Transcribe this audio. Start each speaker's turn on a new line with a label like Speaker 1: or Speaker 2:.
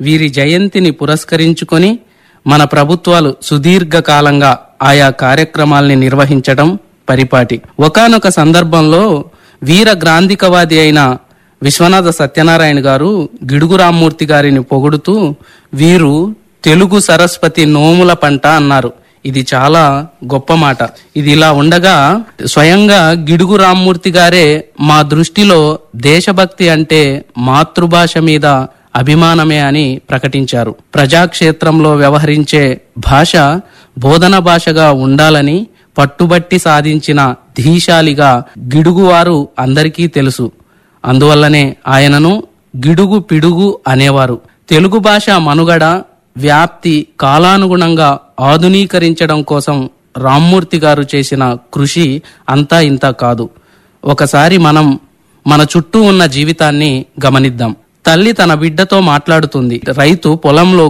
Speaker 1: వీరి జయంతిని పురస్కరించుకొని మన ప్రభుత్వాలు సుదీర్ఘకాలంగా ఆయా కార్యక్రమాల్ని నిర్వహించడం పరిపాటి ఒకానొక సందర్భంలో వీర గ్రాంధికవాది అయిన విశ్వనాథ సత్యనారాయణ గారు గిడుగు రామ్మూర్తి గారిని పొగుడుతూ వీరు తెలుగు సరస్వతి నోముల పంట అన్నారు ఇది చాలా గొప్ప మాట ఇది ఇలా ఉండగా స్వయంగా గిడుగు రామ్మూర్తి గారే మా దృష్టిలో దేశభక్తి అంటే మాతృభాష మీద అభిమానమే అని ప్రకటించారు ప్రజాక్షేత్రంలో వ్యవహరించే భాష బోధన భాషగా ఉండాలని పట్టుబట్టి సాధించిన ధీశాలిగా గిడుగువారు అందరికీ తెలుసు అందువల్లనే ఆయనను గిడుగు పిడుగు అనేవారు తెలుగు భాష మనుగడ వ్యాప్తి కాలానుగుణంగా ఆధునీకరించడం కోసం రామ్మూర్తి గారు చేసిన కృషి అంతా ఇంత కాదు ఒకసారి మనం మన చుట్టూ ఉన్న జీవితాన్ని గమనిద్దాం తల్లి తన బిడ్డతో మాట్లాడుతుంది రైతు పొలంలో